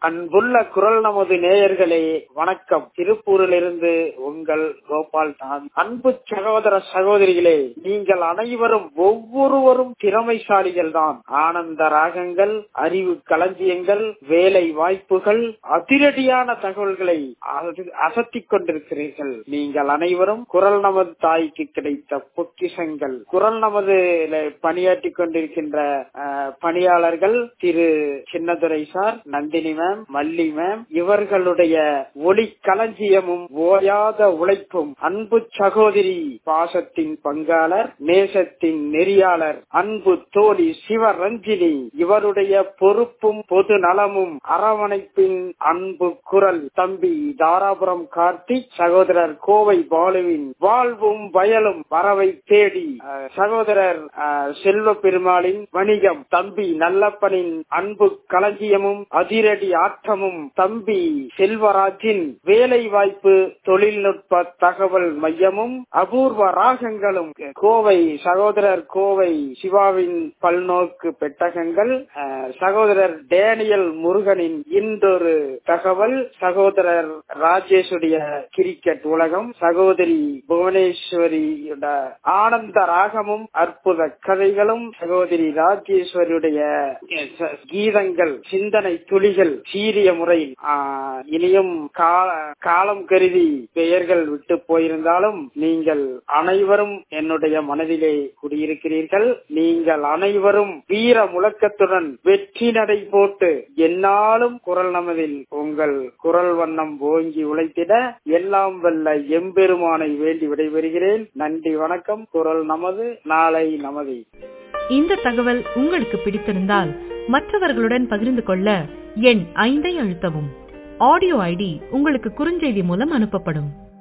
அன்புள்ள குரல் நமது நேயர்களே வணக்கம் திருப்பூரிலிருந்து உங்கள் கோபால் தான் அன்பு சகோதர சகோதரிகளே நீங்கள் அனைவரும் ஒவ்வொருவரும் திறமைசாலிகள் தான் ஆனந்த ராகங்கள் அறிவு களஞ்சியங்கள் வேலை வாய்ப்புகள் அதிரடியான தகவல்களை அசத்திக் கொண்டிருக்கிறீர்கள் நீங்கள் அனைவரும் குரல் நமது தாய்க்கு கிடைத்த பொக்கிஷங்கள் குரல் நமது பணியாற்றி கொண்டிருக்கின்ற பணியாளர்கள் Thiru Chinnadurai sir Nandini ma'am Malli ma'am இவர்களுடைய ஒளி களஞ்சியமும் ஓயாத உழைப்பும் அன்பு சகோதரி பாசத்தின் பங்காளர் நேசத்தின் நெறியாளர் அன்பு தோழி சிவரஞ்சினி இவருடைய பொறுப்பும் பொது நலமும் அரவணைப்பின் அன்பு குரல் தம்பி தாராபுரம் கார்த்திக் சகோதரர் கோவை பாலுவின் வாழ்வும் வயலும் வரவை தேடி சகோதரர் செல்வ பெருமாளின் வணிகம் தம்பி நல்லப்பனின் அன்பு களஞ்சியமும் அதிரடி ஆற்றமும் தம்பி செல்வராஜின் வேலை வாய்ப்பு தொழில்நுட்ப தகவல் மையமும் அபூர்வ ராகங்களும் கோவை சகோதரர் கோவை சிவாவின் பல்நோக்கு பெட்டகங்கள் சகோதரர் டேனியல் முருகனின் இன்றொரு தகவல் சகோதரர் ராஜேஷுடைய கிரிக்கெட் உலகம் சகோதரி புவனேஸ்வரி ஆனந்த ராகமும் அற்புத கதைகளும் சகோதரி ராஜேஸ்வரியுடைய கீதங்கள் சிந்தனை துளிகள் சீரிய முறையில் இனியும் காலம் கருதி பெயர்கள் விட்டு போயிருந்தாலும் நீங்கள் அனைவரும் என்னுடைய மனதிலே குடியிருக்கிறீர்கள் நீங்கள் அனைவரும் வீர முழக்கத்துடன் வெற்றி நடை போட்டு என்னாலும் குரல் நமதில் உங்கள் குரல் வண்ணம் ஓங்கி உழைத்திட எல்லாம் வல்ல எம்பெருமானை வேண்டி விடைபெறுகிறேன் நன்றி வணக்கம் குரல் நமது நாளை நமது இந்த தகவல் உங்களுக்கு பிடித்திருந்தால் மற்றவர்களுடன் பகிர்ந்து கொள்ள எண் ஐந்தை அழுத்தவும் ஆடியோ ஐடி உங்களுக்கு குறுஞ்செய்தி மூலம் அனுப்பப்படும்